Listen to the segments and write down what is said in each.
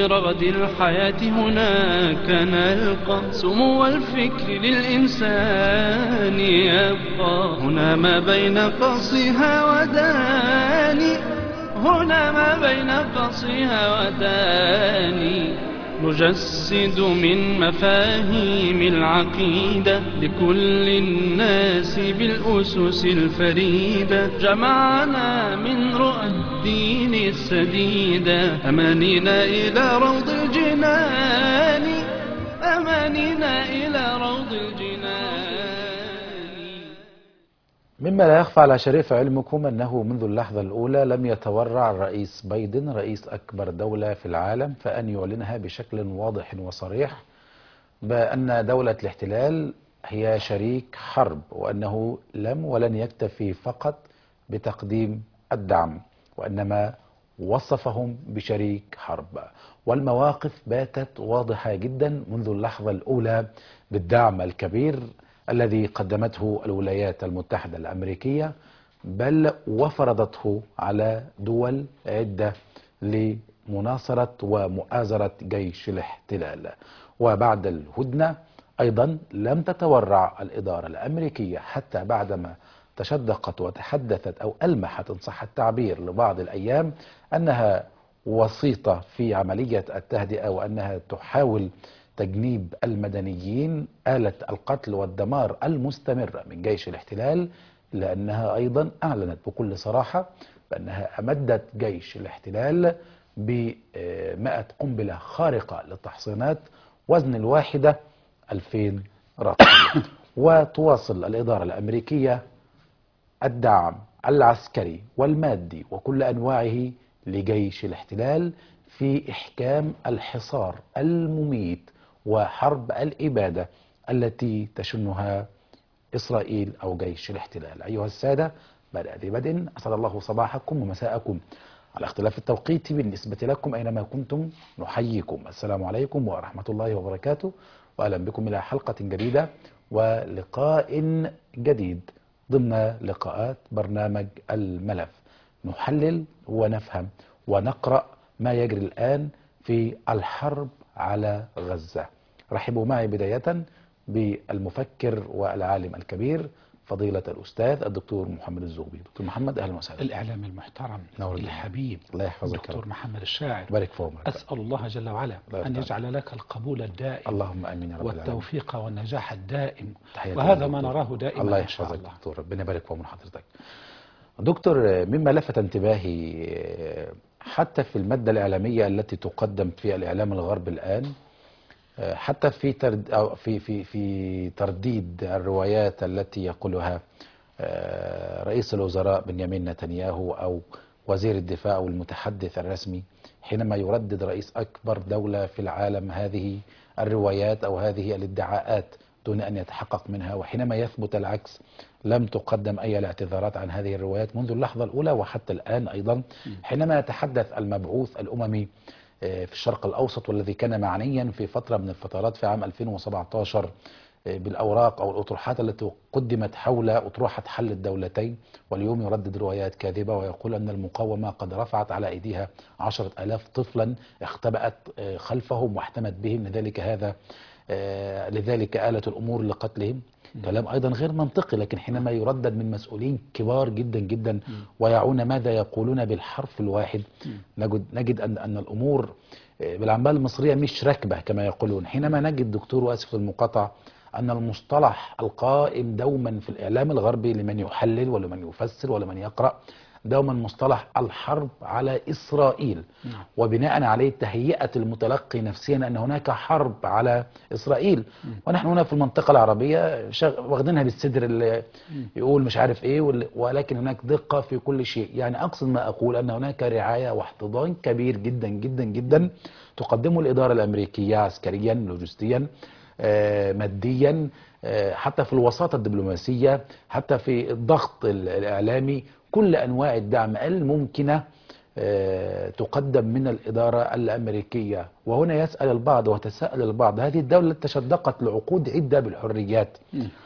في رغد الحياة هناك نلقى سمو الفكر للإنسان يبقى هنا ما بين قصها وداني هنا ما بين قصها وداني نجسد من مفاهيم العقيدة لكل الناس بالأسس الفريدة جمعنا من رؤى الدين السديدة أمانينا إلى روض الجنان أمانينا إلى روض الجنان مما لا يخفى على شريف علمكم أنه منذ اللحظة الأولى لم يتورع الرئيس بايدن رئيس أكبر دولة في العالم فأن يعلنها بشكل واضح وصريح بأن دولة الاحتلال هي شريك حرب وأنه لم ولن يكتفي فقط بتقديم الدعم وإنما وصفهم بشريك حرب والمواقف باتت واضحة جدا منذ اللحظة الأولى بالدعم الكبير الذي قدمته الولايات المتحدة الأمريكية بل وفرضته على دول عدة لمناصرة ومؤازرة جيش الاحتلال وبعد الهدنة أيضا لم تتورع الإدارة الأمريكية حتى بعدما تشدقت وتحدثت أو ألمحت إن صح التعبير لبعض الأيام أنها وسيطة في عملية التهدئة وأنها تحاول تجنيب المدنيين آلة القتل والدمار المستمرة من جيش الاحتلال لأنها أيضا أعلنت بكل صراحة بأنها أمدت جيش الاحتلال بمائة قنبلة خارقة للتحصينات وزن الواحدة 2000 رطل وتواصل الإدارة الأمريكية الدعم العسكري والمادي وكل أنواعه لجيش الاحتلال في إحكام الحصار المميت وحرب الإبادة التي تشنها إسرائيل أو جيش الاحتلال أيها السادة بعد ذي بدء أسعد الله صباحكم ومساءكم على اختلاف التوقيت بالنسبة لكم أينما كنتم نحييكم السلام عليكم ورحمة الله وبركاته وأهلا بكم إلى حلقة جديدة ولقاء جديد ضمن لقاءات برنامج الملف نحلل ونفهم ونقرأ ما يجري الآن في الحرب على غزة رحبوا معي بداية بالمفكر والعالم الكبير فضيلة الأستاذ الدكتور محمد الزغبي دكتور محمد أهلا وسهلا الإعلام المحترم نور الله. الحبيب الله يحفظك يا دكتور رب. محمد الشاعر بارك في عمرك أسأل الله جل وعلا الله أن يرضى يجعل لك القبول الدائم اللهم امين يا رب العالمين والتوفيق والنجاح الدائم تحياتي وهذا لك ما دكتور. نراه دائما الله إن شاء يحفظك الله دكتور ربنا يبارك في عمر حضرتك دكتور مما لفت انتباهي حتى في المادة الإعلامية التي تقدم في الإعلام الغربي الآن حتى في ترد أو في في في ترديد الروايات التي يقولها آه، رئيس الوزراء بنيامين نتنياهو أو وزير الدفاع أو المتحدث الرسمي حينما يردد رئيس أكبر دولة في العالم هذه الروايات أو هذه الادعاءات دون أن يتحقق منها وحينما يثبت العكس لم تقدم أي الاعتذارات عن هذه الروايات منذ اللحظة الأولى وحتى الآن أيضا حينما يتحدث المبعوث الأممي آه، في الشرق الأوسط والذي كان معنيا في فترة من الفترات في عام 2017 آه، بالأوراق أو الأطروحات التي قدمت حول أطروحة حل الدولتين واليوم يردد روايات كاذبة ويقول أن المقاومة قد رفعت على أيديها عشرة ألاف طفلا اختبأت آه، خلفهم واحتمت بهم لذلك هذا آه، لذلك آلت الأمور لقتلهم كلام أيضا غير منطقي لكن حينما يردد من مسؤولين كبار جدا جدا ويعون ماذا يقولون بالحرف الواحد نجد, نجد أن, أن الأمور آه، بالأعمال المصرية مش راكبة كما يقولون حينما نجد دكتور واسف المقاطعة أن المصطلح القائم دوما في الإعلام الغربي لمن يحلل ولمن يفسر ولمن يقرأ دوما مصطلح الحرب على إسرائيل نعم. وبناء عليه تهيئة المتلقي نفسيا أن هناك حرب على إسرائيل ونحن هنا في المنطقة العربية شغ- واخدينها بالصدر اللي يقول مش عارف إيه وال- ولكن هناك دقة في كل شيء يعني أقصد ما أقول أن هناك رعاية واحتضان كبير جدا جدا جدا تقدمه الإدارة الأمريكية عسكريا لوجستيا آه، ماديا آه، حتى في الوساطة الدبلوماسية حتى في الضغط ال- الإعلامي كل أنواع الدعم الممكنة آه، تقدم من الإدارة الأمريكية وهنا يسأل البعض وتساءل البعض هذه الدولة التي تشدقت لعقود عدة بالحريات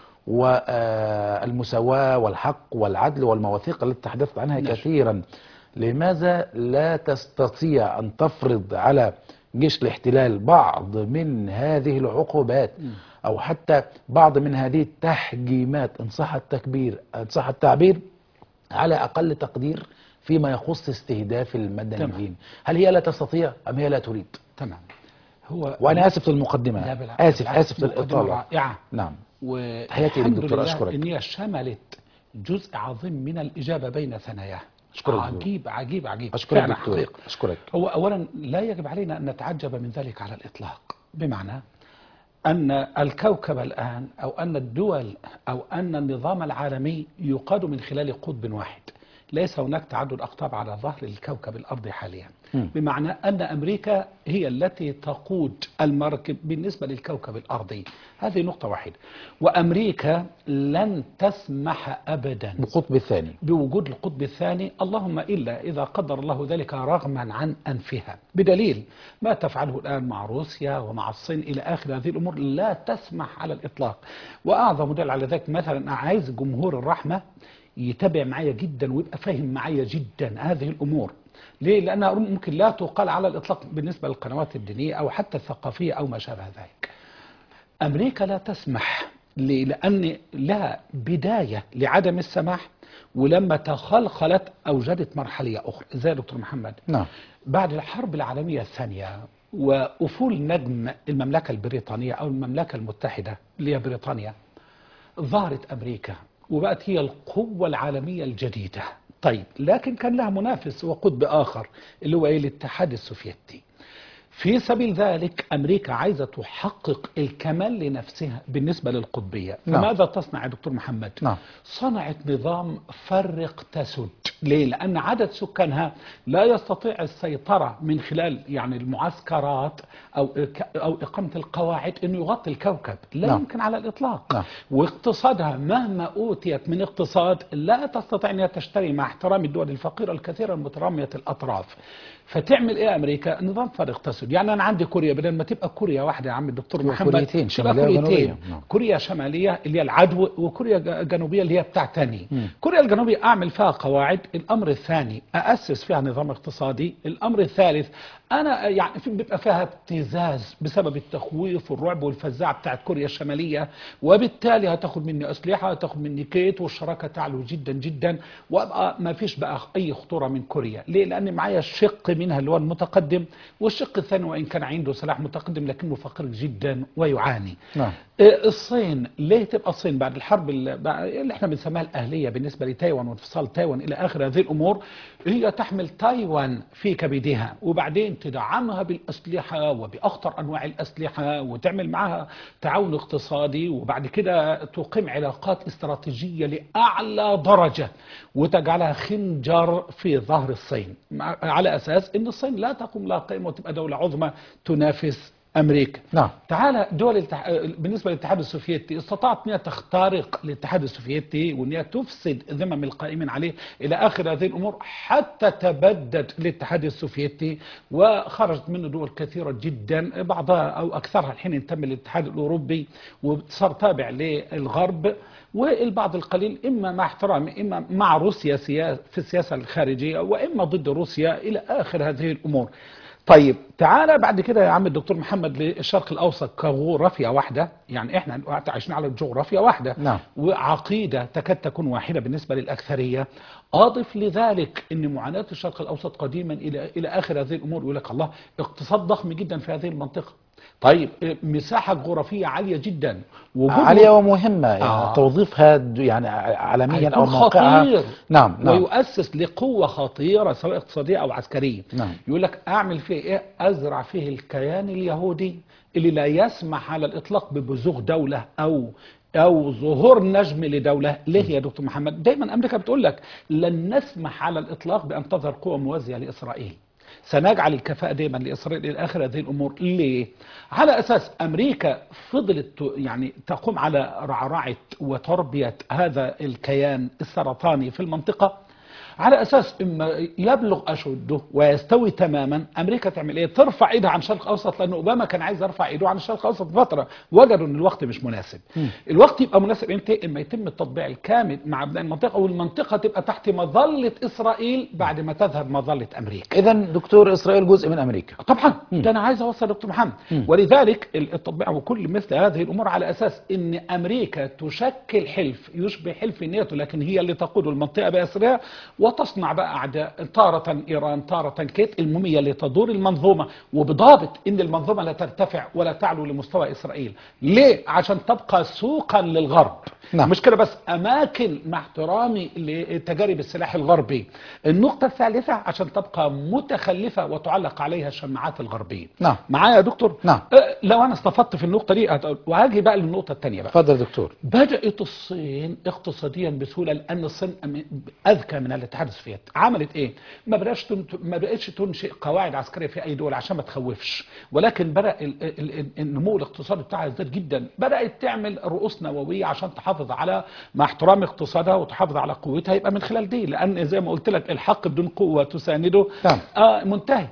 والمساواة والحق والعدل والمواثيق التي تحدثت عنها نعم. كثيرا لماذا لا تستطيع أن تفرض على جيش الاحتلال بعض من هذه العقوبات أو حتى بعض من هذه التحجيمات إن صح التكبير إن صح التعبير على أقل تقدير فيما يخص استهداف المدنيين هل هي لا تستطيع أم هي لا تريد تمام هو وأنا آسف في المقدمة لا بالعكس، آسف بالعكس، آسف في مقدمة الإطالة رائعة نعم و تحياتي الحمد للدكتور، لله أشكرك. ان هي شملت جزء عظيم من الاجابه بين ثناياه أشكرك دكتور. عجيب عجيب عجيب أشكرك فعلا دكتور حقيقة. أشكرك هو اولا لا يجب علينا ان نتعجب من ذلك على الاطلاق بمعنى ان الكوكب الان او ان الدول او ان النظام العالمي يقاد من خلال قطب واحد ليس هناك تعدد اقطاب على ظهر الكوكب الارضي حاليا مم. بمعنى ان امريكا هي التي تقود المركب بالنسبه للكوكب الارضي هذه نقطه واحده وامريكا لن تسمح ابدا القطب الثاني بوجود القطب الثاني اللهم إلا إذا قدر الله ذلك رغما عن أنفها بدليل ما تفعله الآن مع روسيا ومع الصين إلى آخر هذه الأمور لا تسمح على الإطلاق وأعظم دليل على ذلك مثلا أنا عايز جمهور الرحمة يتابع معايا جدا ويبقى فاهم معايا جدا هذه الأمور ليه؟ لأنها ممكن لا تقال على الإطلاق بالنسبة للقنوات الدينية أو حتى الثقافية أو ما شابه ذلك أمريكا لا تسمح ليه؟ لأن لها بداية لعدم السماح ولما تخلخلت أوجدت مرحلية أخرى زي دكتور محمد نعم بعد الحرب العالمية الثانية وأفول نجم المملكة البريطانية أو المملكة المتحدة اللي هي بريطانيا ظهرت أمريكا وبقت هي القوة العالمية الجديدة طيب لكن كان لها منافس وقطب آخر اللي هو إيه الاتحاد السوفيتي في سبيل ذلك أمريكا عايزة تحقق الكمال لنفسها بالنسبة للقطبية نعم. فماذا تصنع يا دكتور محمد نعم. صنعت نظام فرق تسد ليه؟ لأن عدد سكانها لا يستطيع السيطرة من خلال يعني المعسكرات أو أو إقامة القواعد إنه يغطي الكوكب لا نعم. يمكن على الإطلاق نعم. واقتصادها مهما أوتيت من اقتصاد لا تستطيع أن تشتري مع احترام الدول الفقيرة الكثيرة المترامية الأطراف فتعمل ايه امريكا نظام فرق تسد يعني انا عندي كوريا بدل ما تبقى كوريا واحده يا عم الدكتور تبقى محمد كوريتين، تبقى شمالية كوريتين وجنوبية. نعم. كوريا شماليه اللي هي العدو وكوريا ج- جنوبيه اللي هي بتاع تاني كوريا الجنوبيه اعمل فيها قواعد الامر الثاني اسس فيها نظام اقتصادي الامر الثالث انا يعني في بيبقى فيها ابتزاز بسبب التخويف والرعب والفزاعه بتاعت كوريا الشماليه وبالتالي هتاخد مني اسلحه هتاخد مني كيت والشراكه تعلو جدا جدا وابقى ما فيش بقى اي خطوره من كوريا ليه لان معايا الشق منها اللي هو المتقدم والشق الثاني وان كان عنده سلاح متقدم لكنه فقير جدا ويعاني نعم. آه، الصين ليه تبقى الصين بعد الحرب ال- بع- اللي احنا بنسميها الاهليه بالنسبه لتايوان وانفصال تايوان الى اخر هذه الامور هي تحمل تايوان في كبدها وبعدين تدعمها بالاسلحه وباخطر انواع الاسلحه وتعمل معها تعاون اقتصادي وبعد كده تقيم علاقات استراتيجيه لاعلى درجه وتجعلها خنجر في ظهر الصين مع- على اساس ان الصين لا تقوم لا قيمه وتبقى دوله عظمى تنافس امريكا نعم تعالى دول التح... بالنسبه للاتحاد السوفيتي استطاعت ان هي تخترق الاتحاد السوفيتي وان هي تفسد ذمم القائمين عليه الى اخر هذه الامور حتى تبدد الاتحاد السوفيتي وخرجت منه دول كثيره جدا بعضها او اكثرها الحين انتمى للاتحاد الاوروبي وصار تابع للغرب والبعض القليل اما مع احترامي اما مع روسيا سيا- في السياسه الخارجيه واما ضد روسيا الى اخر هذه الامور. طيب تعالى بعد كده يا عم الدكتور محمد للشرق الاوسط كجغرافيا واحده يعني احنا عايشين على جغرافيا واحده نعم. وعقيده تكاد تكون واحده بالنسبه للاكثريه اضف لذلك ان معاناه الشرق الاوسط قديما الى الى اخر هذه الامور يقول لك الله اقتصاد ضخم جدا في هذه المنطقه طيب إيه، مساحه جغرافيه عاليه جدا وجود عالية ومهمة يعني آه. توظيفها د- يعني ع- عالميا أو هيكون موقعها خطير نعم نعم ويؤسس لقوة خطيرة سواء اقتصادية أو عسكرية نعم. يقول لك أعمل فيه إيه أزرع فيه الكيان اليهودي اللي لا يسمح على الإطلاق ببزوغ دولة أو أو ظهور نجم لدولة ليه يا دكتور محمد دايما أمريكا بتقول لك لن نسمح على الإطلاق بأن تظهر قوة موازية لإسرائيل سنجعل الكفاءة دايما لإسرائيل إلى آخر هذه الأمور ليه؟ على أساس أمريكا فضلت ت- يعني تقوم على رعرعة وتربية هذا الكيان السرطاني في المنطقة على اساس اما يبلغ اشده ويستوي تماما امريكا تعمل ايه ترفع ايدها عن الشرق الاوسط لان اوباما كان عايز يرفع ايده عن الشرق الاوسط فتره وجدوا ان الوقت مش مناسب الوقت يبقى مناسب امتى اما يتم التطبيع الكامل مع ابناء المنطقه والمنطقه تبقى تحت مظله اسرائيل بعد ما تذهب مظله امريكا اذا دكتور اسرائيل جزء من امريكا طبعا ده انا عايز اوصل دكتور محمد ولذلك التطبيع وكل مثل هذه الامور على اساس ان امريكا تشكل حلف يشبه حلف الناتو لكن هي اللي تقود المنطقه باسرها وتصنع بقى اعداء تاره ايران تاره كيت المهم هي اللي تدور المنظومه وبضابط ان المنظومه لا ترتفع ولا تعلو لمستوى اسرائيل ليه عشان تبقى سوقا للغرب نعم. مش كده بس اماكن مع احترامي لتجارب السلاح الغربي النقطه الثالثه عشان تبقى متخلفه وتعلق عليها الشماعات الغربيه نعم. معايا يا دكتور نعم. أه لو انا استفدت في النقطه دي هت- وهاجي بقى للنقطه الثانيه بقى اتفضل يا دكتور بدأت الصين اقتصاديا بسهولة لأن الصين أم- أذكى من الاتحاد السوفيتي عملت إيه؟ ما بقاش تنت... ما بقتش تنشئ قواعد عسكرية في أي دول عشان ما تخوفش ولكن بدأ ال... ال... ال... النمو الاقتصادي بتاعها يزداد جدا بدأت تعمل رؤوس نووية عشان تحافظ على مع احترام اقتصادها وتحافظ على قوتها يبقى من خلال دي لأن زي ما قلت لك الحق بدون قوة تسانده نعم. آه منتهي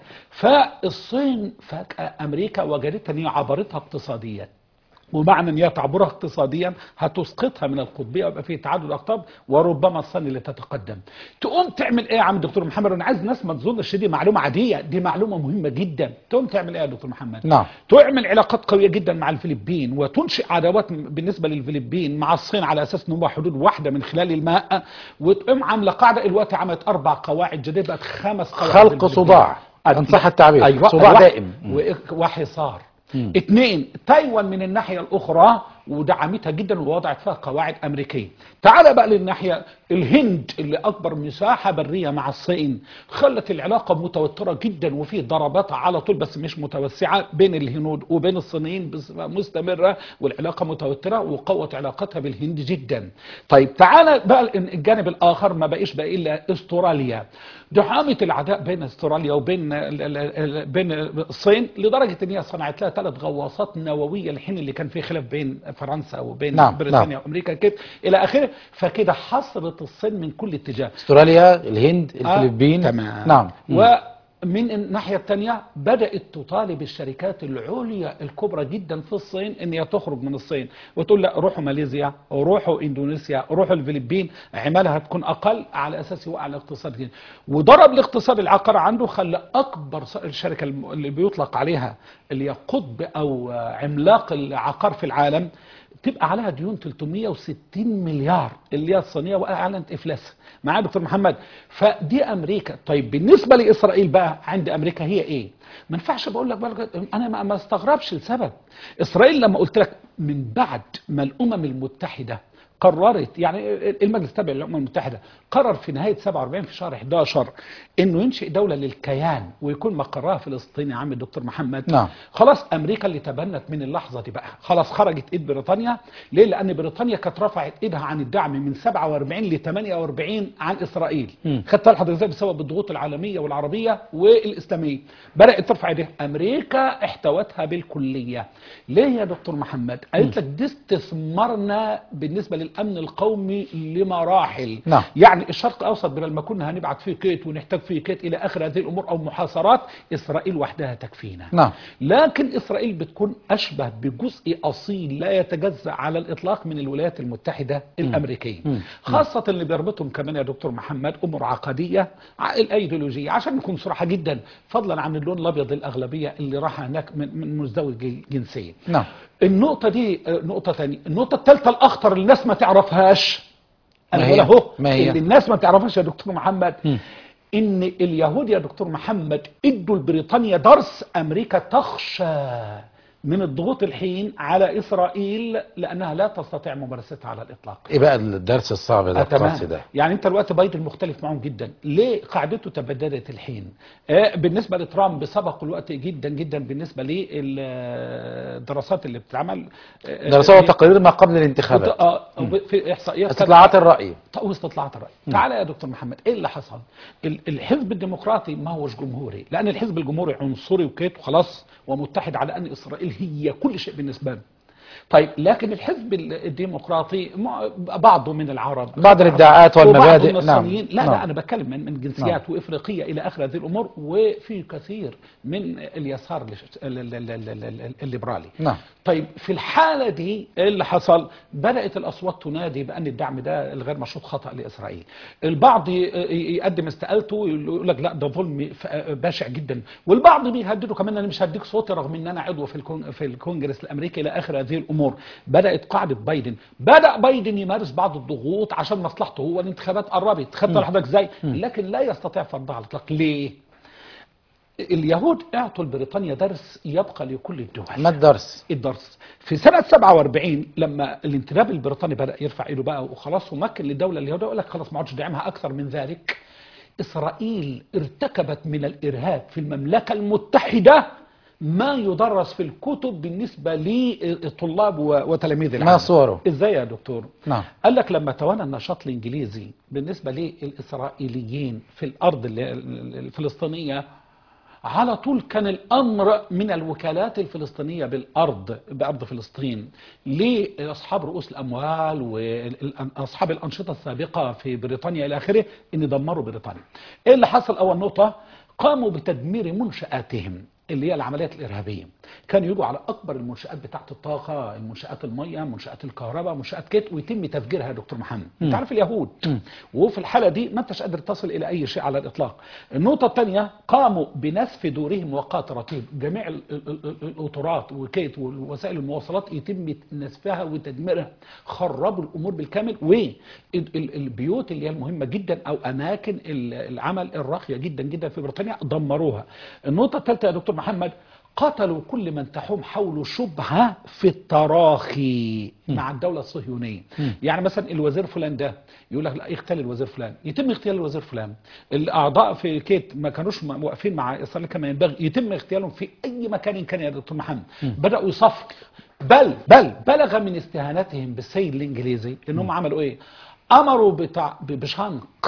فالصين فجأة أمريكا وجدتها إن هي عبرتها اقتصاديا ومعنى ان هي تعبرها اقتصاديا هتسقطها من القطبيه ويبقى فيه تعادل اقطاب وربما الصين اللي تتقدم. تقوم تعمل ايه يا عم دكتور محمد؟ انا عايز الناس ما تظنش دي معلومه عاديه، دي معلومه مهمه جدا. تقوم تعمل ايه يا دكتور محمد؟ نعم. تعمل علاقات قويه جدا مع الفلبين وتنشئ عداوات بالنسبه للفلبين مع الصين على اساس ان هو حدود واحده من خلال الماء وتقوم عامله قاعده الوقت عملت اربع قواعد جديده بقت خمس قواعد خلق للفلبين. صداع ان صح التعبير أيوة صداع أيوة. دائم و- وحصار اثنين تايوان من الناحية الأخرى ودعمتها جدا ووضعت فيها قواعد أمريكية تعال بقى للناحية الهند اللي أكبر مساحة برية مع الصين خلت العلاقة متوترة جدا وفي ضربات على طول بس مش متوسعة بين الهنود وبين الصينيين بصفة مستمرة والعلاقة متوترة وقوت علاقتها بالهند جدا طيب تعال بقى الجانب الآخر ما بقيش بقى إلا استراليا دعامة العداء بين استراليا وبين ال- ال- ال- بين الصين لدرجة ان هي صنعت لها ثلاث غواصات نووية الحين اللي كان في خلاف بين فرنسا وبين نعم، بريطانيا نعم. وامريكا كده الى اخره فكده حصرت الصين من كل اتجاه استراليا الهند آه، الفلبين تمام نعم ومن الناحية الثانية بدأت تطالب الشركات العليا الكبرى جدا في الصين ان هي تخرج من الصين وتقول لا روحوا ماليزيا روحوا اندونيسيا روحوا الفلبين عمالها تكون اقل على اساس يوقع الاقتصاد جدا وضرب الاقتصاد العقاري عنده خلى اكبر ص- الشركة الم- اللي بيطلق عليها اللي هي قطب او عملاق العقار في العالم تبقى عليها ديون 360 مليار اللي هي الصينيه واعلنت افلاسها معايا يا دكتور محمد فدي امريكا طيب بالنسبه لاسرائيل بقى عند امريكا هي ايه ما ينفعش بقول لك بقى انا ما- ما استغربش السبب اسرائيل لما قلت لك من بعد ما الامم المتحده قررت يعني المجلس التابع للامم المتحده قرر في نهايه 47 في شهر 11 انه ينشئ دوله للكيان ويكون مقرها فلسطين يا عم الدكتور محمد نعم. خلاص امريكا اللي تبنت من اللحظه دي بقى خلاص خرجت ايد بريطانيا ليه لان بريطانيا كانت رفعت ايدها عن الدعم من 47 ل 48 عن اسرائيل خدت بالك حضرتك ازاي بسبب الضغوط العالميه والعربيه والاسلاميه بدات ترفع ايديها امريكا احتوتها بالكليه ليه يا دكتور محمد قالت لك دي استثمرنا بالنسبه للامن القومي لمراحل نعم. يعني الشرق الاوسط بدل ما كنا هنبعت فيه كيت ونحتاج فيه كيت الى اخر هذه الامور او محاصرات اسرائيل وحدها تكفينا نعم. لكن اسرائيل بتكون اشبه بجزء اصيل لا يتجزا على الاطلاق من الولايات المتحده الامريكيه خاصه اللي بيربطهم كمان يا دكتور محمد امور عقديه ع- الايديولوجيه عشان نكون صراحه جدا فضلا عن اللون الابيض الاغلبيه اللي راح هناك من من مزدوج الجنسيه نعم. النقطه دي آه، نقطه ثانيه النقطه الثالثه الاخطر اللي الناس ما تعرفهاش ما انا هي؟ بقول اهو ما هي؟ اللي الناس ما تعرفهاش يا دكتور محمد ان اليهود يا دكتور محمد ادوا لبريطانيا درس امريكا تخشى من الضغوط الحين على اسرائيل لانها لا تستطيع ممارستها على الاطلاق ايه بقى الدرس الصعب ده آه، تمام. القاسي ده يعني انت الوقت بايدن مختلف معهم جدا ليه قاعدته تبددت الحين آه بالنسبه لترامب سبق الوقت جدا جدا بالنسبه للدراسات اللي بتتعمل آه، دراسات آه، وتقارير ما قبل الانتخابات آه، آه، في احصائيات استطلاعات الرأي واستطلاعات الرأي تعالى يا دكتور محمد ايه اللي حصل ال- الحزب الديمقراطي ما هوش جمهوري لان الحزب الجمهوري عنصري وكيت وخلاص ومتحد على ان اسرائيل هي كل شيء بالنسبه له طيب لكن الحزب الديمقراطي مع- بعضه من العرب بعض الادعاءات والمبادئ، وبعض النصرانيين نعم، لا نعم. لا انا بتكلم من من جنسيات وافريقيه الى اخر هذه الامور وفي كثير من اليسار ال- ال- ال- ال- ال- الليبرالي نعم. طيب في الحالة دي إيه اللي حصل بدأت الأصوات تنادي بأن الدعم ده الغير مشروط خطأ لإسرائيل البعض ي- ي- يقدم استقالته يقول لك لا ده ظلم ف- بشع جدا والبعض بيهدده كمان أنا مش هديك صوتي رغم أن أنا عضو في الكون في الكونجرس الأمريكي إلى آخر هذه الأمور بدأت قاعدة بايدن بدأ بايدن يمارس بعض الضغوط عشان مصلحته هو الانتخابات قربت خدت لحضرتك ازاي لكن لا يستطيع فرضها على الإطلاق ليه؟ اليهود اعطوا لبريطانيا درس يبقى لكل الدول ما الدرس الدرس في سنة 47 لما الانتداب البريطاني بدأ يرفع ايده بقى وخلاص ومكن للدولة اليهودية يقول لك خلاص ما عادش دعمها أكثر من ذلك إسرائيل ارتكبت من الإرهاب في المملكة المتحدة ما يدرس في الكتب بالنسبة للطلاب و- وتلاميذ العالم صوره؟ ازاي يا دكتور نعم. قال لك لما توانى النشاط الانجليزي بالنسبة للإسرائيليين في الأرض ال- ال- الفلسطينية على طول كان الامر من الوكالات الفلسطينيه بالارض بارض فلسطين لاصحاب رؤوس الاموال واصحاب الانشطه السابقه في بريطانيا الى اخره ان يدمروا بريطانيا. ايه اللي حصل اول نقطه؟ قاموا بتدمير منشاتهم اللي هي العمليات الارهابيه. كانوا يجوا على اكبر المنشات بتاعه الطاقه، المنشات الميه، منشات الكهرباء، منشات كت ويتم تفجيرها يا دكتور محمد. انت عارف اليهود وفي الحاله دي ما انتش قادر تصل الى اي شيء على الاطلاق. النقطه الثانيه قاموا بنسف دورهم وقاطرتهم، جميع ال- ال- ال- القطارات وكيت ووسائل المواصلات يتم نسفها وتدميرها. خربوا الامور بالكامل والبيوت اللي هي المهمه جدا او اماكن ال- العمل الراقيه جدا جدا في بريطانيا دمروها. النقطه الثالثه يا دكتور محمد قتلوا كل من تحوم حوله شبهة في التراخي مع الدولة الصهيونية يعني مثلا الوزير فلان ده يقول لك لا يغتال الوزير فلان يتم اغتيال الوزير فلان الأعضاء في كيت ما كانوش م- واقفين مع إسرائيل كما ينبغي يتم اغتيالهم في أي مكان كان يا دكتور محمد بدأوا يصفوا بل بل بلغ من استهانتهم بالسيد الإنجليزي إنهم عملوا إيه أمروا بتع... ب- بشنق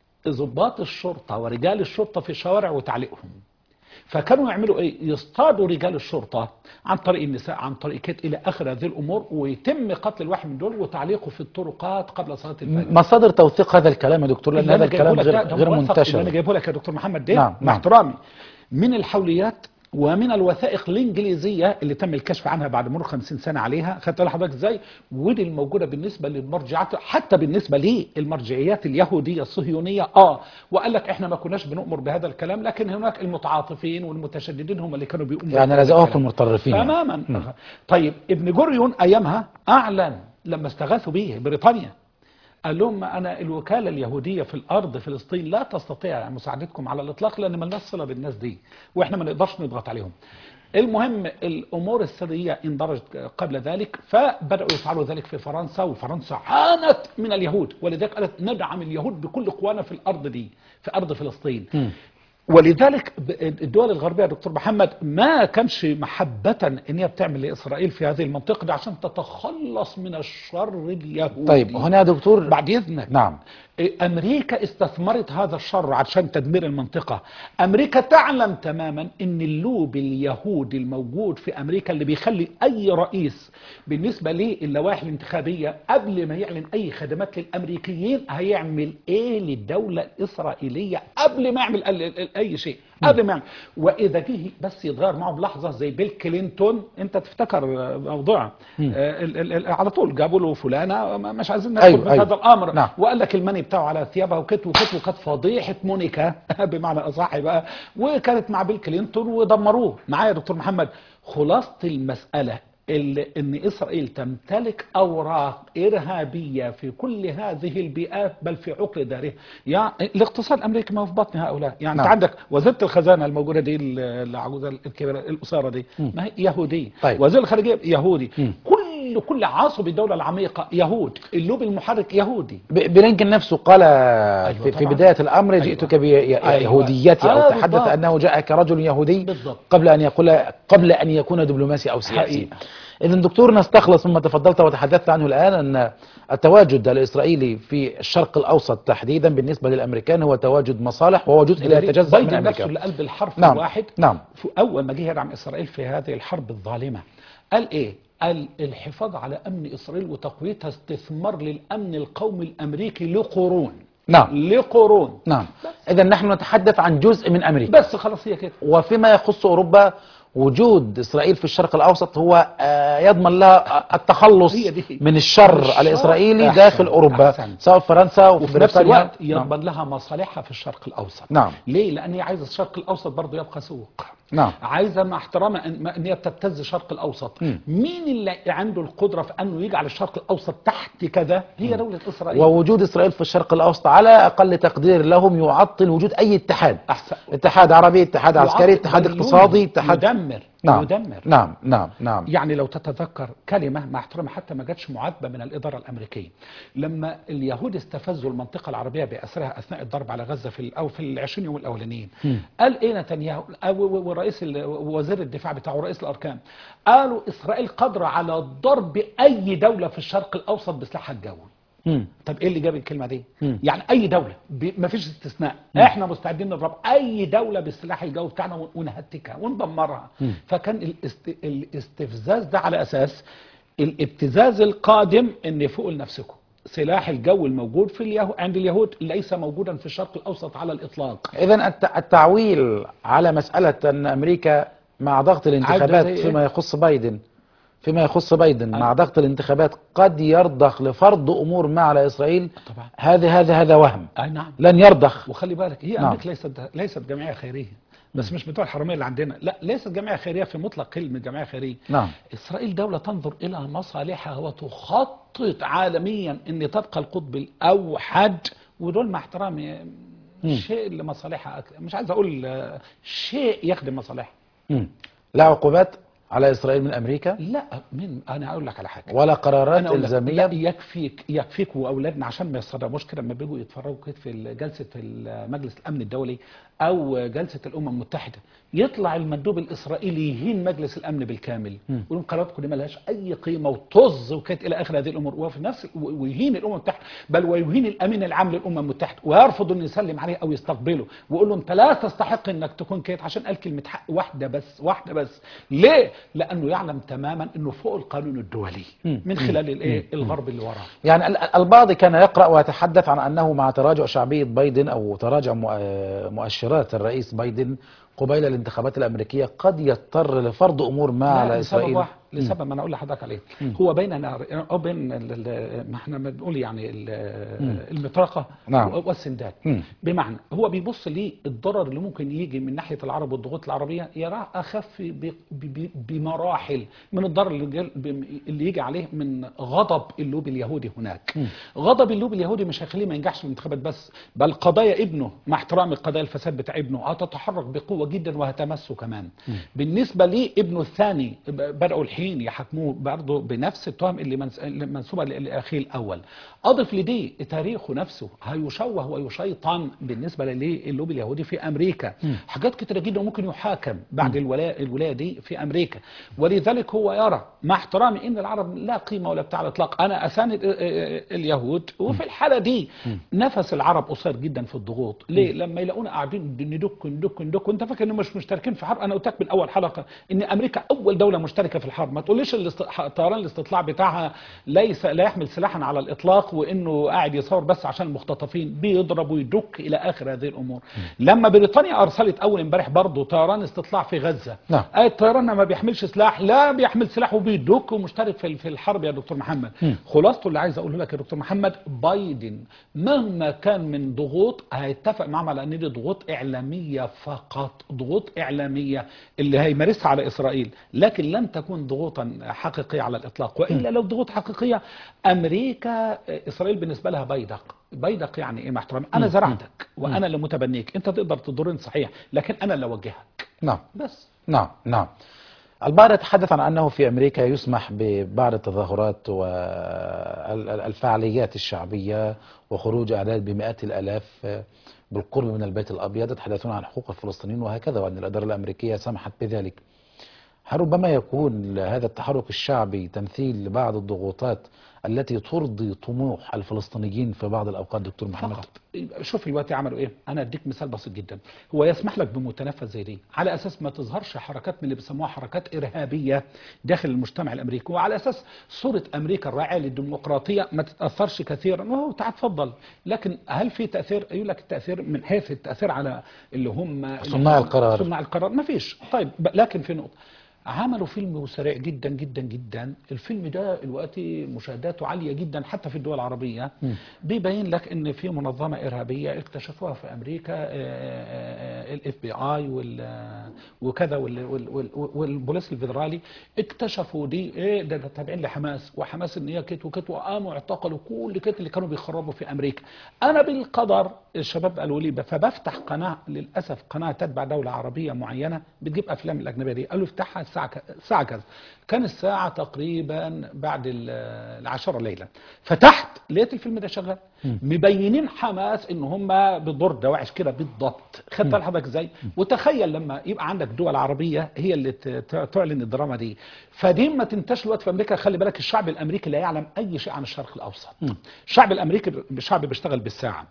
ضباط الشرطة ورجال الشرطة في الشوارع وتعليقهم فكانوا يعملوا ايه يصطادوا رجال الشرطه عن طريق النساء عن طريق كت الى اخر هذه الامور ويتم قتل الواحد من دول وتعليقه في الطرقات قبل صلاه الفجر مصادر توثيق هذا الكلام يا دكتور لان اللي هذا أنا جايبه الكلام لك غير ده- ده غير موثق اللي انا منتشر جايبه لك يا دكتور محمد ده نعم، مع نعم. احترامي من الحوليات ومن الوثائق الانجليزيه اللي تم الكشف عنها بعد مرور 50 سنه عليها خدت بالك حضرتك ازاي ودي الموجوده بالنسبه للمرجعات حتى بالنسبه للمرجعيات اليهوديه الصهيونيه اه وقال لك احنا ما كناش بنؤمر بهذا الكلام لكن هناك المتعاطفين والمتشددين هم اللي كانوا بيؤمروا يعني بهذا لزقوهم الكلام. المتطرفين يعني. تماما طيب ابن جوريون ايامها اعلن لما استغاثوا به بريطانيا قال لهم انا الوكاله اليهوديه في الارض فلسطين لا تستطيع مساعدتكم على الاطلاق لان ما لناش صله بالناس دي واحنا ما نقدرش نضغط عليهم المهم الامور السريه اندرجت قبل ذلك فبداوا يفعلوا ذلك في فرنسا وفرنسا عانت من اليهود ولذلك قالت ندعم اليهود بكل قوانا في الارض دي في ارض فلسطين ولذلك ب- الدول الغربية يا دكتور محمد ما كانش محبة ان هي بتعمل لإسرائيل في هذه المنطقة دي عشان تتخلص من الشر اليهودي طيب هنا يا دكتور بعد إذنك نعم أمريكا استثمرت هذا الشر عشان تدمير المنطقة أمريكا تعلم تماما أن اللوب اليهودي الموجود في أمريكا اللي بيخلي أي رئيس بالنسبة للوائح الانتخابية قبل ما يعلن أي خدمات للأمريكيين هيعمل إيه للدولة الإسرائيلية قبل ما يعمل ال- ال- أي شيء قبل ما يعمل وإذا جه بس يتغير معه بلحظة زي بيل كلينتون أنت تفتكر موضوع ال- ال- ال- على طول جابوا له فلانة ما- مش عايزين ندخل أيوة، في أيوة. هذا الأمر نعم. وقال لك الماني بتاعه على ثيابها وكت وكت وكانت فضيحه مونيكا بمعنى اصح بقى وكانت مع بيل كلينتون ودمروه معايا يا دكتور محمد خلاصه المساله ال- ان اسرائيل تمتلك اوراق ارهابيه في كل هذه البيئات بل في عقر دارها يعني الاقتصاد الامريكي ما هو في بطن هؤلاء يعني نعم. انت عندك وزيره الخزانه الموجوده دي ال- العجوزه الكبيره القصيره دي ما هي يهوديه طيب. وزير الخارجيه يهودي كل كل عصب الدوله العميقه يهود اللوب المحرك يهودي ب- بلينكن نفسه قال في, في طبعاً. بداية الأمر أيوة. جئتك بيهوديتي أيوة. أو آه، تحدث بالضبط. أنه جاء كرجل يهودي بالضبط. قبل أن يقول قبل أن يكون دبلوماسي أو سياسي حقيقة. إذا دكتور نستخلص مما تفضلت وتحدثت عنه الآن أن التواجد الإسرائيلي في الشرق الأوسط تحديدا بالنسبة للأمريكان هو تواجد مصالح وهو جزء لا يتجزأ من بايدن نفسه أمريكا اللي قلب الحرف نعم. الواحد نعم. في اول ما جه يدعم اسرائيل في هذه الحرب الظالمه قال ايه ال- الحفاظ على امن اسرائيل وتقويتها استثمار للامن القومي الامريكي لقرون نعم لقرون نعم إذا نحن نتحدث عن جزء من أمريكا بس خلاص هي كده وفيما يخص أوروبا وجود إسرائيل في الشرق الأوسط هو آه، يضمن لها التخلص هي دي. من الشر الشر الإسرائيلي أحسن، داخل أوروبا أحسن. سواء في فرنسا وفي وفي نفس بريطانيا الوقت يضمن لها مصالحها في الشرق الاوسط نعم. ليه لان هي عايزه الشرق الاوسط برضه يبقى سوق نعم. عايزه مع احترامها ان ما- ان هي بتبتز الشرق الاوسط مم. مين اللي عنده القدره في انه يجعل الشرق الاوسط تحت كذا هي دوله اسرائيل ووجود إسرائيل في الشرق الأوسط على أقل تقدير لهم يعطل وجود أي اتحاد احسن اتحاد عربي اتحاد عسكري يعطل- اتحاد بل اقتصادي يدمر- اتحاد يدمر نعم يدمر نعم نعم نعم يعني لو تتذكر كلمة مع احترامي حتى ما جاتش معاتبة من الإدارة الأمريكية لما اليهود استفزوا المنطقة العربية بأسرها أثناء الضرب على غزة في ال- أو في العشرين يوم الأولانيين قال إيه نتنياهو أو- و- ورئيس ال- وزير الدفاع بتاعه رئيس الأركان قالوا إسرائيل قادرة على ضرب أي دولة في الشرق الأوسط بسلاحها الجوي مم. طب ايه اللي جاب الكلمه دي مم. يعني اي دوله ما فيش استثناء احنا مستعدين نضرب اي دوله بالسلاح الجوي بتاعنا ون- ونهتكها وندمرها فكان الاست... الاستفزاز ده على اساس الابتزاز القادم ان فوق لنفسكم سلاح الجو الموجود في اليهود عند اليهود ليس موجودا في الشرق الاوسط على الاطلاق إذا الت- التعويل على مسألة أن أمريكا مع ضغط الانتخابات زي إيه؟ فيما يخص بايدن فيما يخص بايدن مع أه. ضغط الانتخابات قد يرضخ لفرض أمور ما على إسرائيل طبعا. هذا هذا هذا وهم اي نعم لن يرضخ وخلي بالك هي نعم. امريكا ليست ليست جمعيه خيريه بس مش بتوع الحراميه اللي عندنا لا ليست جمعيه خيريه في مطلق كلمه جمعيه خيريه نعم. اسرائيل دوله تنظر الى مصالحها وتخطط عالميا ان تبقى القطب الاوحد ودول مع احترامي شيء لمصالحها أكثر. مش عايز اقول آه، شيء يخدم مصالحها مم. لا عقوبات على إسرائيل من أمريكا لا من انا اقول لك على حاجه ولا قرارات انا اقول لك إلزامية لا يكفيك يكفيك واولادنا عشان ما يصدموش كده لما بيجوا يتفرجوا كده في جلسه مجلس الامن الدولي او جلسه الامم المتحده يطلع المندوب الاسرائيلي يهين مجلس الامن بالكامل يقول لهم قراراتكم دي ملهاش اي قيمه وطز وكانت الى اخر هذه الامور وفي نفس ويهين الامم المتحده بل ويهين الامين العام للامم المتحده ويرفض انه يسلم عليه او يستقبله ويقول له انت لا تستحق انك تكون كده عشان قال كلمه حق واحده بس واحده بس ليه؟ لانه يعلم تماما انه فوق القانون الدولي من خلال الايه الغرب اللي وراه يعني ال- البعض كان يقرأ ويتحدث عن أنه مع تراجع شعبية بايدن أو تراجع مؤ- مؤشرات الرئيس بايدن قبيل الانتخابات الأمريكية قد يضطر لفرض أمور ما لا، على لسبب إسرائيل واحد لسبب ما انا اقول لحضرتك عليه هو بين نار او بين ال- ال- ما احنا بنقول يعني ال- المطرقه نعم. والسندان مم. بمعنى هو بيبص للضرر اللي ممكن يجي من ناحيه العرب والضغوط العربيه يراه اخف ب- ب- ب- بمراحل من الضرر اللي, جال- بم- اللي يجي عليه من غضب اللوبي اليهودي هناك غضب اللوبي اليهودي مش هيخليه ما ينجحش في الانتخابات بس بل قضايا ابنه مع احترام قضايا الفساد بتاع ابنه هتتحرك بقوه جدا وهتمسه كمان بالنسبه لابنه الثاني ب- بداوا الحين يحاكموه برضه بنفس التهم اللي منس- اللي منسوبه ل- لاخيه الاول اضف لدي تاريخه نفسه هيشوه ويشيطن بالنسبه للوبي اليهودي في امريكا حاجات كتيره جدا ممكن يحاكم بعد الولايه الولايه دي في امريكا ولذلك هو يرى مع احترامي ان العرب لا قيمه ولا بتاع على الاطلاق انا اساند ال- ال- اليهود وفي الحاله دي نفس العرب قصير جدا في الضغوط ليه لما يلاقونا قاعدين ندك ندك ندك وانت فاكر انهم مش مشتركين في حرب انا قلت لك من اول حلقه ان امريكا اول دوله مشتركه في الحرب ما تقوليش الاست- طيران الاستطلاع بتاعها ليس لا يحمل سلاحا على الاطلاق وانه قاعد يصور بس عشان المختطفين بيضرب ويدك الى اخر هذه الامور لما بريطانيا ارسلت اول امبارح برضه طيران استطلاع في غزه نعم. آه، الطيران ما بيحملش سلاح لا بيحمل سلاح وبيدك ومشترك في في الحرب يا دكتور محمد خلاصته اللي عايز اقوله لك يا دكتور محمد بايدن مهما كان من ضغوط هيتفق معاهم على ان دي ضغوط اعلاميه فقط ضغوط اعلاميه اللي هيمارسها على اسرائيل لكن لن تكون ضغوطا حقيقيه على الاطلاق والا لو ضغوط حقيقيه امريكا آه، اسرائيل بالنسبه لها بيدق بيدق يعني ايه مع احترامي انا زرعتك وانا اللي متبنيك انت تقدر تضرني صحيح لكن انا اللي اوجهك نعم بس نعم نعم البعض يتحدث عن أنه في أمريكا يسمح ببعض التظاهرات والفعاليات الشعبية وخروج أعداد بمئات الآلاف بالقرب من البيت الأبيض يتحدثون عن حقوق الفلسطينيين وهكذا وأن الإدارة الأمريكية سمحت بذلك هل ربما يكون هذا التحرك الشعبي تمثيل لبعض الضغوطات التي ترضي طموح الفلسطينيين في بعض الأوقات دكتور محمد فقط شوف الوقت عملوا ايه انا اديك مثال بسيط جدا هو يسمح لك بمتنفذ زي دي على اساس ما تظهرش حركات من اللي بيسموها حركات ارهابيه داخل المجتمع الامريكي وعلى اساس صوره امريكا الراعيه للديمقراطيه ما تتاثرش كثيرا وهو تعال تفضل لكن هل في تاثير يقول لك التاثير من حيث التاثير على اللي هم صناع القرار. صناع القرار ما فيش طيب ب- لكن في نقطه عملوا فيلم سريع جدا جدا جدا الفيلم ده دلوقتي مشاهداته عاليه جدا حتى في الدول العربيه بيبين لك ان في منظمه ارهابيه اكتشفوها في امريكا الاف بي اي وكذا وال- وال- وال- والبوليس الفيدرالي اكتشفوا دي ايه ده, ده تابعين لحماس وحماس ان هي كت وكت وقاموا اعتقلوا كل كت اللي كانوا بيخربوا في امريكا انا بالقدر الشباب قالوا لي فبفتح قناه للاسف قناه تتبع دوله عربيه معينه بتجيب افلام الاجنبيه دي قالوا افتحها الساعه ك- الساعه كذا كان الساعه تقريبا بعد ال- العشرة ليلا فتحت لقيت الفيلم ده شغال مبينين حماس ان هم بضر دواعش كده بالضبط خدت حضرتك ازاي وتخيل لما يبقى عندك دول عربيه هي اللي ت- ت- تعلن الدراما دي فدي ما تنتش الوقت في امريكا خلي بالك الشعب الامريكي لا يعلم اي شيء عن الشرق الاوسط الشعب الامريكي الشعب بيشتغل بالساعه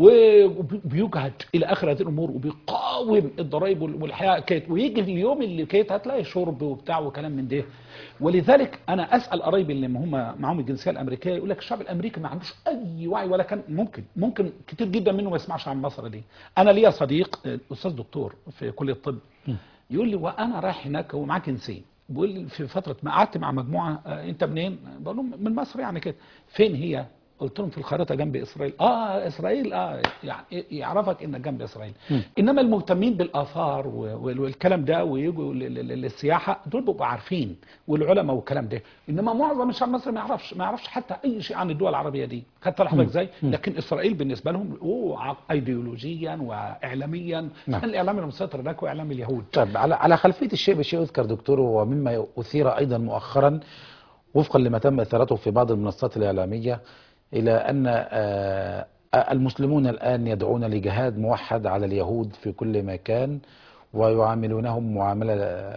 وبيجهد الى اخر هذه الامور وبيقاوم الضرائب وال- والحياه كيت ويجي اليوم اللي كيت هتلاقي شرب وبتاع وكلام من ده ولذلك انا اسال قرايبي اللي هم معاهم الجنسيه الامريكيه يقول لك الشعب الامريكي ما عندوش اي وعي ولا كان ممكن ممكن كتير جدا منه ما يسمعش عن مصر دي انا ليا صديق آه، استاذ دكتور في كليه الطب يقول لي وانا رايح هناك ومعاه جنسيه بيقول لي في فتره ما قعدت مع مجموعه آه، انت منين؟ بقول لهم من مصر يعني كده فين هي؟ قلت لهم في الخريطه جنب اسرائيل اه اسرائيل اه يعني يعرفك انك جنب اسرائيل انما المهتمين بالاثار و- وال- والكلام ده ويجوا لل- لل- للسياحه دول بيبقوا عارفين والعلماء والكلام ده انما معظم الشعب المصري ما يعرفش ما يعرفش حتى اي شيء عن الدول العربيه دي خدت لحضرتك ازاي لكن اسرائيل بالنسبه لهم اوه ع- ايديولوجيا واعلاميا نعم. كان الاعلام المسيطر هناك هو اعلام اليهود طيب على على خلفيه الشيء بشيء يذكر دكتور ومما اثير ايضا مؤخرا وفقا لما تم اثارته في بعض المنصات الاعلاميه الى ان آه، المسلمون الان يدعون لجهاد موحد على اليهود في كل مكان ويعاملونهم معامله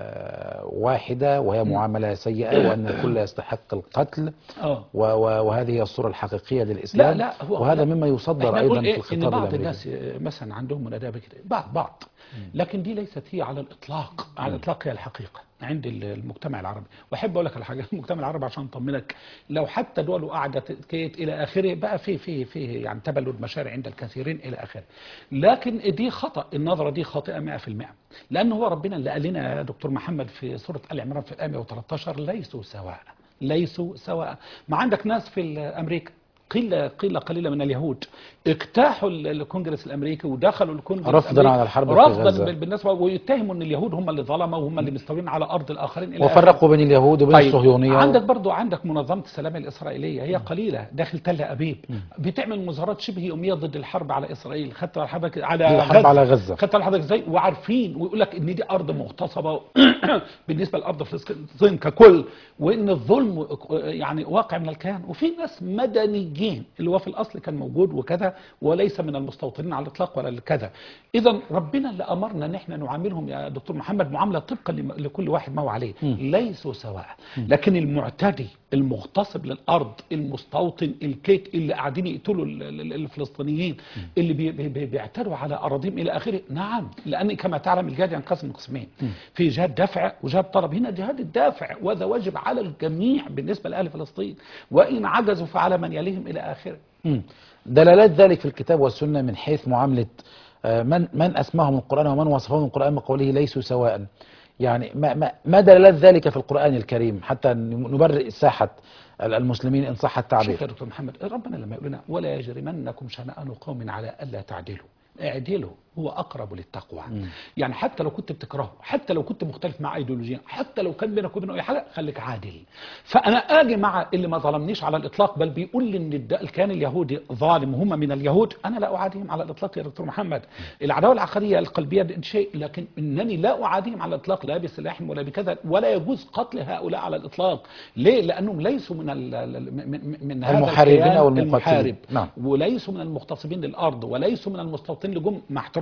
آه، واحده وهي معامله سيئه وان الكل يستحق القتل اه و- و- وهذه هي الصوره الحقيقيه للاسلام لا لا هو وهذا لا. مما يصدر احنا ايضا نقول في إيه ان الخطاب بعض الامريكي الناس آه، مثلا عندهم مناداه كده بعض بعض لكن دي ليست هي على الاطلاق على الاطلاق هي الحقيقه عند ال- المجتمع العربي واحب اقول لك على حاجه المجتمع العربي عشان اطمنك لو حتى دوله قعدت كيت الى اخره بقى في في في يعني تبلد مشارع عند الكثيرين الى اخره لكن دي خطا النظره دي خاطئه 100% لان هو ربنا اللي قال لنا يا دكتور محمد في سوره ال عمران في الايه 113 ليسوا سواء ليسوا سواء ما عندك ناس في امريكا قلة قلة قليلة من اليهود اجتاحوا ال- الكونجرس الامريكي ودخلوا الكونجرس رفضاً الأمريكي على الحرب في رفضا غزة. بال- بالنسبة ويتهموا ان اليهود هم اللي ظلموا وهم اللي مستولين على ارض الاخرين الى آخره. وفرقوا بين اليهود وبين طيب الصهيونيه عندك برضو عندك منظمة السلام الإسرائيلية هي قليلة داخل تل أبيب بتعمل مظاهرات شبه يومية ضد الحرب على إسرائيل خدت على حضرتك على الحرب على غزة. خدت على حضرتك إزاي وعارفين ويقول لك إن دي أرض مغتصبة بالنسبة لأرض فلسطين ككل وإن الظلم يعني واقع من الكيان وفي ناس مدنيين اللي هو في الأصل كان موجود وكذا وليس من المستوطنين على الإطلاق ولا كذا إذا ربنا اللي أمرنا إن إحنا نعاملهم يا دكتور محمد معاملة طبقا لم- لكل واحد ما هو عليه ليسوا سواء لكن المعتدي المغتصب للارض المستوطن الكيت اللي قاعدين يقتلوا ال- ال- الفلسطينيين اللي بي بي بي بيعتدوا على اراضيهم الى اخره نعم لان كما تعلم الجهاد ينقسم قسمين في جهاد دفع وجهاد طلب هنا جهاد الدافع وهذا واجب على الجميع بالنسبه لاهل فلسطين وان عجزوا فعلى من يليهم الى اخره مم. دلالات ذلك في الكتاب والسنة من حيث معاملة آه، من من أسماهم القرآن ومن وصفهم القرآن بقوله ليسوا سواء يعني ما, ما, ما دلالات ذلك في القرآن الكريم حتى نبرئ ساحة المسلمين إن صح شوف التعبير يا دكتور محمد ربنا لما يقول لنا ولا يجرمنكم شنآن قوم على الا تعدلوا اعدلوا هو اقرب للتقوى يعني حتى لو كنت بتكرهه حتى لو كنت مختلف مع ايديولوجيا حتى لو كان بينك وبينه اي حاجه خليك عادل فانا اجي مع اللي ما ظلمنيش على الاطلاق بل بيقول لي ان الد- الكيان اليهودي ظالم وهم من اليهود انا لا اعاديهم على الاطلاق يا دكتور محمد العداوه العقديه القلبيه ده شيء لكن انني لا اعاديهم على الاطلاق لا بسلاحهم ولا بكذا ولا يجوز قتل هؤلاء على الاطلاق ليه لانهم ليسوا من ال- ال- من- من هذا المحاربين الكيان أو المقاتلين. المحارب نعم. وليسوا من المغتصبين للارض وليسوا من المستوطنين اللي جم مع احترام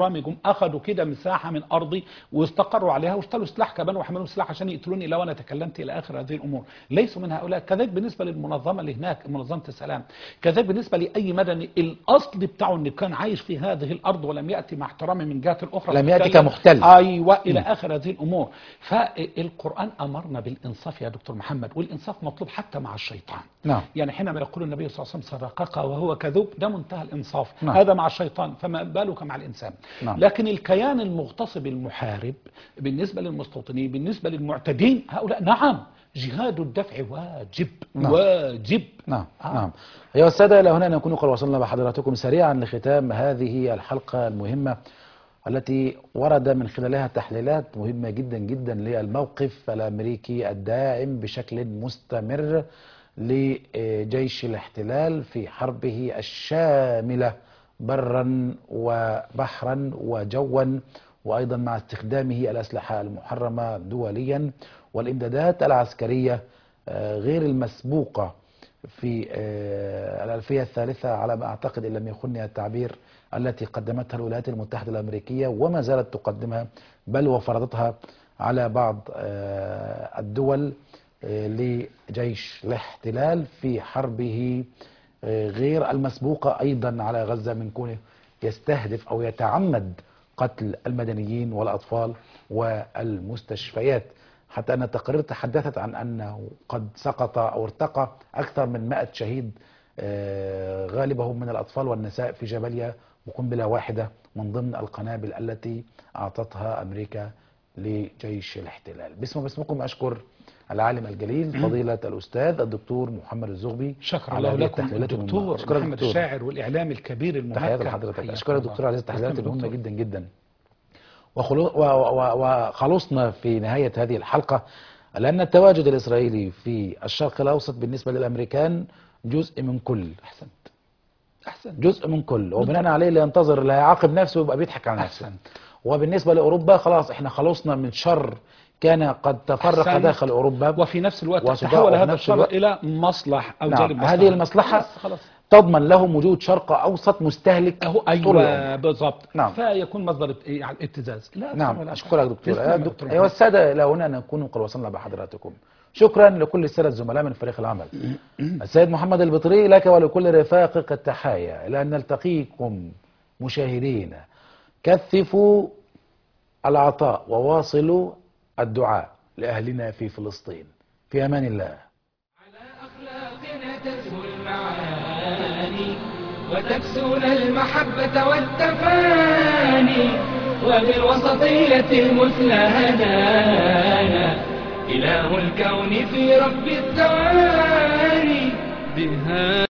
احترامي جم اخذوا كده مساحه من ارضي واستقروا عليها واشتروا سلاح كمان وحملوا سلاح عشان يقتلوني لو انا تكلمت الى اخر هذه الامور ليسوا من هؤلاء كذلك بالنسبه للمنظمه اللي هناك منظمه السلام كذلك بالنسبه لاي مدني الاصل بتاعه انه كان عايش في هذه الارض ولم ياتي مع احترامي من جهه الاخرى لم يأتي تتكلم. كمحتل. ايوه الى اخر هذه الامور فالقران امرنا بالانصاف يا دكتور محمد والانصاف مطلوب حتى مع الشيطان نعم. يعني حينما يقول النبي صلى الله عليه وسلم صدقك وهو كذوب ده منتهى الانصاف نعم. هذا مع الشيطان فما بالك مع الانسان نعم. لكن الكيان المغتصب المحارب بالنسبه للمستوطنين بالنسبه للمعتدين هؤلاء نعم جهاد الدفع واجب نعم. واجب نعم آه. نعم أيها السادة إلى هنا نكون قد وصلنا بحضراتكم سريعا لختام هذه الحلقة المهمة التي ورد من خلالها تحليلات مهمة جدا جدا للموقف الأمريكي الداعم بشكل مستمر لجيش الاحتلال في حربه الشاملة برا وبحرا وجوا وأيضا مع استخدامه الأسلحة المحرمة دوليا والإمدادات العسكرية آه، غير المسبوقة في آه، الألفية الثالثة على ما أعتقد إن لم يخني التعبير التي قدمتها الولايات المتحدة الأمريكية وما زالت تقدمها بل وفرضتها على بعض آه، الدول آه، لجيش الاحتلال في حربه آه، غير المسبوقة أيضا على غزة من كونه يستهدف أو يتعمد قتل المدنيين والأطفال والمستشفيات حتى أن التقارير تحدثت عن أنه قد سقط أو ارتقى أكثر من 100 شهيد آه، غالبهم من الأطفال والنساء في جبليا وقنبلة واحدة من ضمن القنابل التي أعطتها أمريكا لجيش الاحتلال باسم باسمكم أشكر العالم الجليل فضيلة الأستاذ الدكتور محمد الزغبي شكر على الله هذه لكم التحليلات المهمة. الدكتور أشكرك محمد دكتور. الشاعر والاعلام الكبير الممكن تحياتي لحضرتك حياكم اشكرك الله. دكتور على هذه التحليلات تسلم المهمه دكتور. جدا جدا وخلو- و- و- وخلصنا في نهايه هذه الحلقه لان التواجد الاسرائيلي في الشرق الاوسط بالنسبه للامريكان جزء من كل احسنت احسنت جزء من كل وبناء عليه اللي ينتظر اللي هيعاقب نفسه يبقى بيضحك على نفسه أحسنت. وبالنسبه لاوروبا خلاص احنا خلصنا من شر كان قد تفرق أحسنت. داخل اوروبا وفي نفس الوقت وصداع تحول وفي هذا نفس الشر الوقت- الى مصلح او نعم جانب مصلحة. هذه المصلحه خلاص خلاص تضمن لهم وجود شرق اوسط مستهلك اهو طول العمر. ايوه بالضبط نعم. فيكون مصدر ات- إيه، على الابتزاز لا أكثر نعم ولا أشكرك أقل. دكتور تسلم أيها يا الدك- دكتور أيها محمد. السادة إلى هنا نكون قد وصلنا بحضراتكم شكرا لكل السادة الزملاء من فريق العمل السيد محمد البطري لك ولكل رفاقك التحايا إلى أن نلتقيكم مشاهدين كثفوا العطاء وواصلوا الدعاء لأهلنا في فلسطين في أمان الله أخلاقنا تزهو المعاني وتكسون المحبة والتفاني وبالوسطية المثلى هدانا إله الكون في رب الثواني بها